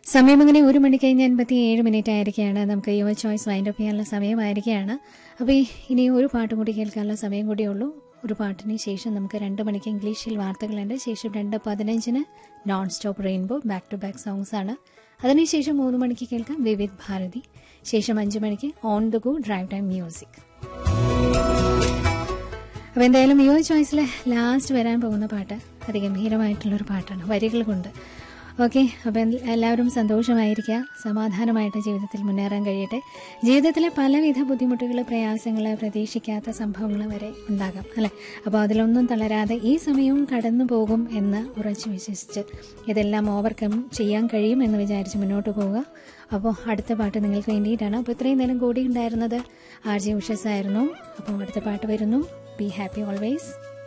സമയം അങ്ങനെ ഒരു മണി കഴിഞ്ഞ് അൻപത്തി ഏഴ് മിനിറ്റ് ആയിരിക്കുകയാണ് നമുക്ക് യുവ ചോയ്സ് വൈൻഡ് അപ്പ് ചെയ്യാനുള്ള സമയമായിരിക്കുകയാണ് അപ്പോൾ ഈ ഇനി ഒരു പാട്ടും കൂടി കേൾക്കാനുള്ള സമയം കൂടിയേ ഉള്ളൂ ഒരു പാട്ടിന് ശേഷം നമുക്ക് രണ്ട് മണിക്ക് ഇംഗ്ലീഷിൽ വാർത്തകളുണ്ട് ശേഷം രണ്ട് പതിനഞ്ചിന് non stop rainbow back to back songs ആണ് അതിനുശേഷം മൂന്ന് മണിക്ക് കേൾക്കാം വിവിധ് ഭാരതി ശേഷം അഞ്ച് മണിക്ക് on the go drive time music അപ്പോൾ എന്തായാലും യുവ ചോയ്സിലെ ലാസ്റ്റ് വരാൻ പോകുന്ന പാട്ട് അതിഗംഭീരമായിട്ടുള്ളൊരു പാട്ടാണ് വരികൾ കൊണ്ട് ഓക്കെ അപ്പം എല്ലാവരും സന്തോഷമായിരിക്കുക സമാധാനമായിട്ട് ജീവിതത്തിൽ മുന്നേറാൻ കഴിയട്ടെ ജീവിതത്തിലെ പലവിധ ബുദ്ധിമുട്ടുകൾ പ്രയാസങ്ങൾ പ്രതീക്ഷിക്കാത്ത സംഭവങ്ങൾ വരെ ഉണ്ടാകാം അല്ലേ അപ്പോൾ അതിലൊന്നും തളരാതെ ഈ സമയവും കടന്നു പോകും എന്ന് ഉറച്ചു വിശ്വസിച്ച് ഇതെല്ലാം ഓവർകം ചെയ്യാൻ കഴിയും എന്ന് വിചാരിച്ച് മുന്നോട്ട് പോവുക അപ്പോൾ അടുത്ത പാട്ട് നിങ്ങൾക്ക് വേണ്ടിയിട്ടാണ് അപ്പോൾ ഇത്രയും നേരം കൂടി ഉണ്ടായിരുന്നത് ആർ ജെ ഉഷസ് ആയിരുന്നു അപ്പോൾ അടുത്ത പാട്ട് വരുന്നു ബി ഹാപ്പി ഓൾവേസ്